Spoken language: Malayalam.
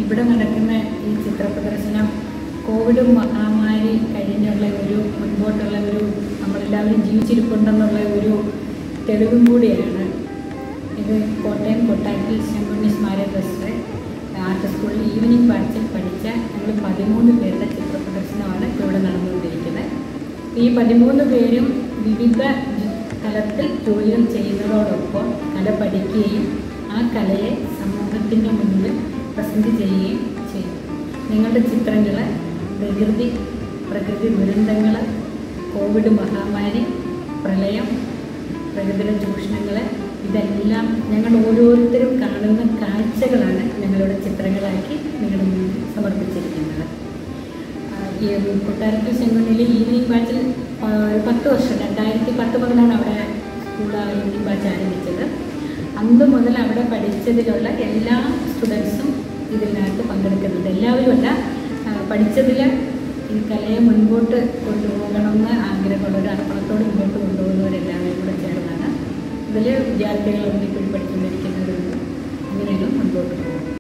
ഇവിടെ നടക്കുന്ന ഈ ചിത്ര പ്രദർശനം കോവിഡ് മഹാമാരി കഴിഞ്ഞുള്ള ഒരു മുൻപോട്ടുള്ള ഒരു നമ്മളെല്ലാവരും ജീവിച്ചിരിപ്പുണ്ടെന്നുള്ള ഒരു തെളിവും കൂടിയാണ് ഇത് കോട്ടയം കൊട്ടാരത്തിൽ ശങ്കുണ്ണി സ്മാരക ട്രസ്റ്റ് ആർട്ട് സ്കൂളിൽ ഈവനിങ് ബാച്ചിൽ പഠിച്ച ഞങ്ങൾ പതിമൂന്ന് പേരുടെ ചിത്ര പ്രദർശനമാണ് ഇവിടെ നടന്നുകൊണ്ടിരിക്കുന്നത് ഈ പതിമൂന്ന് പേരും വിവിധ ജ- തലത്തിൽ ജോലികൾ ചെയ്യുന്നതോടൊപ്പം കല പഠിക്കുകയും ആ കലയെ സമൂഹത്തിൻ്റെ മുന്നിൽ പ്രസൻറ്റ് ചെയ്യുകയും ചെയ്യും നിങ്ങളുടെ ചിത്രങ്ങൾ പ്രകൃതി പ്രകൃതി ദുരന്തങ്ങൾ കോവിഡ് മഹാമാരി പ്രളയം പ്രകൃതിയുടെ ചൂഷണങ്ങൾ ഇതെല്ലാം ഞങ്ങൾ ഓരോരുത്തരും കാണുന്ന കാഴ്ചകളാണ് ഞങ്ങളുടെ ചിത്രങ്ങളാക്കി നിങ്ങളുടെ മുന്നിൽ സമർപ്പിച്ചിരിക്കുന്നത് ആ, ഈ കൊട്ടാരത്തിൽ ചെങ്കുന്നിൽ ഈവനിങ് ബാച്ചിൽ ആ, ഒരു പത്ത് വർഷം രണ്ടായിരത്തി പത്ത് മുതലാണ് അവിടെ സ്കൂൾ ഈവനിങ് ബാച്ച് ആരംഭിച്ചത് അന്ന് മുതൽ അവിടെ പഠിച്ചതിലുള്ള എല്ലാ സ്റ്റുഡൻസും ഇതിനകത്ത് പങ്കെടുക്കുന്നുണ്ട് എല്ലാവരും അല്ല ആ, പഠിച്ചതിൽ ഈ കലയെ മുൻപോട്ട് കൊണ്ടുപോകണമെന്ന് ആഗ്രഹമുള്ള ഒരു അർപ്പണത്തോട് മുമ്പോട്ട് കൊണ്ടുപോകുന്നവരെല്ലാവരും കൂടെ ചേർന്നാണ് ഇതിൽ വിദ്യാർത്ഥികളുണ്ട് ഇപ്പോൾ പഠിച്ചുകൊണ്ടിരിക്കുന്നവരുണ്ട് അങ്ങനെയാണ് മുൻപോട്ട് പോകുന്നത്